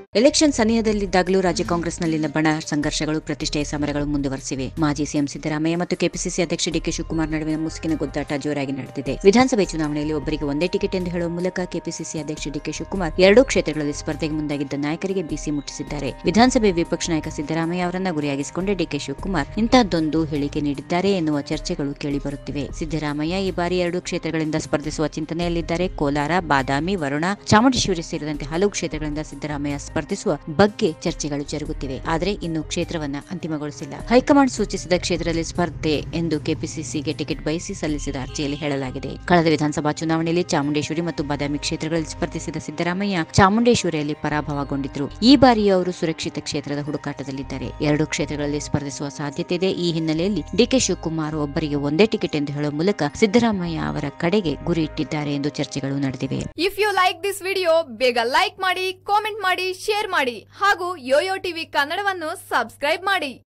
election ಸನಿಹದಲ್ಲಿದ್ದಾಗಲೂ ರಾಜ್ಯ ಕಾಂಗ್ರೆಸ್ನಲ್ಲಿನ ಬಣ ಸಂಘರ್ಷಗಳು ಪ್ರತಿಷ್ಠೆಯ ಸಮರಗಳು ಮುಂದುವರೆಸಿವೆ ಮಾಜಿ ಸಿಎಂ ಸಿದ್ದರಾಮಯ್ಯ ಮತ್ತು ಕೆಪಿಸಿಸಿ ಅಧ್ಯಕ್ಷ ಡಿಕೆ ಶಿವಕುಮಾರ್ ನಡುವಿನ ಮುಸುಕಿನ ಗುದ್ದಾಟ ಜೋರಾಗಿ ನಡೆದಿದೆ ವಿಧಾನಸಭೆ ಚುನಾವಣೆಯಲ್ಲಿ ಒಬ್ಬರಿಗೆ ಒಂದೇ ಟಿಕೆಟ್ ಎಂದು ಹೇಳುವ ಮೂಲಕ ಕೆಪಿಸಿಸಿ ಅಧ್ಯಕ್ಷ ಡಿಕೆ ಶಿವಕುಮಾರ್ ಎರಡೂ ಕ್ಷೇತ್ರಗಳಲ್ಲಿ ಸ್ಪರ್ಧೆಗೆ ಮುಂದಾಗಿದ್ದ ನಾಯಕರಿಗೆ ಬಿಸಿ ಮುಟ್ಟಿಸಿದ್ದಾರೆ ವಿಧಾನಸಭೆ ವಿಪಕ್ಷ ನಾಯಕ ಸಿದ್ದರಾಮಯ್ಯ ಅವರನ್ನ ಗುರಿಯಾಗಿಸಿಕೊಂಡೇ ಡಿಕೆ ಶಿವಕುಮಾರ್ ಇಂತಹದ್ದೊಂದು ಹೇಳಿಕೆ ನೀಡಿದ್ದಾರೆ ಎನ್ನುವ ಚರ್ಚೆಗಳು ಕೇಳಿಬರುತ್ತಿವೆ ಸಿದ್ದರಾಮಯ್ಯ ಈ ಬಾರಿ ಎರಡು ಕ್ಷೇತ್ರಗಳಿಂದ ಸ್ಪರ್ಧಿಸುವ ಚಿಂತನೆಯಲ್ಲಿದ್ದಾರೆ ಕೋಲಾರ ಬಾದಾಮಿ ವರುಣ ಚಾಮುಂಡೇಶ್ವರಿ ಸೇರಿದಂತೆ ಹಲವು ಕ್ಷೇತ್ರಗಳಿಂದ ಸಿದ್ದರಾಮಯ್ಯ ಸ್ಪರ್ಧಿಸುವ ಬಗ್ಗೆ ಚರ್ಚೆಗಳು ಜರುಗುತ್ತಿವೆ ಆದರೆ ಇನ್ನು ಕ್ಷೇತ್ರವನ್ನ ಅಂತಿಮಗೊಳಿಸಿಲ್ಲ ಹೈಕಮಾಂಡ್ ಸೂಚಿಸಿದ ಕ್ಷೇತ್ರದಲ್ಲಿ ಸ್ಪರ್ಧೆ ಎಂದು ಕೆಪಿಸಿಸಿಗೆ ಟಿಕೆಟ್ ಬಯಸಿ ಸಲ್ಲಿಸಿದ ಅರ್ಜಿಯಲ್ಲಿ ಹೇಳಲಾಗಿದೆ ಕಳೆದ ವಿಧಾನಸಭಾ ಚುನಾವಣೆಯಲ್ಲಿ ಚಾಮುಂಡೇಶ್ವರಿ ಮತ್ತು ಬಾದಾಮಿ ಕ್ಷೇತ್ರಗಳಲ್ಲಿ ಸ್ಪರ್ಧಿಸಿದ ಸಿದ್ದರಾಮಯ್ಯ ಚಾಮುಂಡೇಶ್ವರಿಯಲ್ಲಿ ಪರಾಭವಗೊಂಡಿದ್ರು ಈ ಬಾರಿಯೂ ಅವರು ಸುರಕ್ಷಿತ ಕ್ಷೇತ್ರದ ಹುಡುಕಾಟದಲ್ಲಿದ್ದಾರೆ ಎರಡು ಕ್ಷೇತ್ರಗಳಲ್ಲಿ ಸ್ಪರ್ಧಿಸುವ ಸಾಧ್ಯತೆ ಇದೆ ಈ ಹಿನ್ನೆಲೆಯಲ್ಲಿ ಡಿಕೆ ಶಿವಕುಮಾರ್ ಒಬ್ಬರಿಗೆ ಒಂದೇ ಟಿಕೆಟ್ ಎಂದು ಹೇಳುವ ಮೂಲಕ ಸಿದ್ದರಾಮಯ್ಯ ಅವರ ಕಡೆಗೆ ಗುರಿ ಇಟ್ಟಿದ್ದಾರೆ ಎಂದು ಚರ್ಚೆಗಳು ನಡೆದಿವೆ if you like this video ಬೇಗ ಲೈಕ್ ಮಾಡಿ ಕಾಮೆಂಟ್ ಮಾಡಿ ಶೇರ್ ಮಾಡಿ ಹಾಗೂ ಯೋಯೋ ಟಿವಿ ಕನ್ನಡವನ್ನು ಸಬ್ಸ್ಕ್ರೈಬ್ ಮಾಡಿ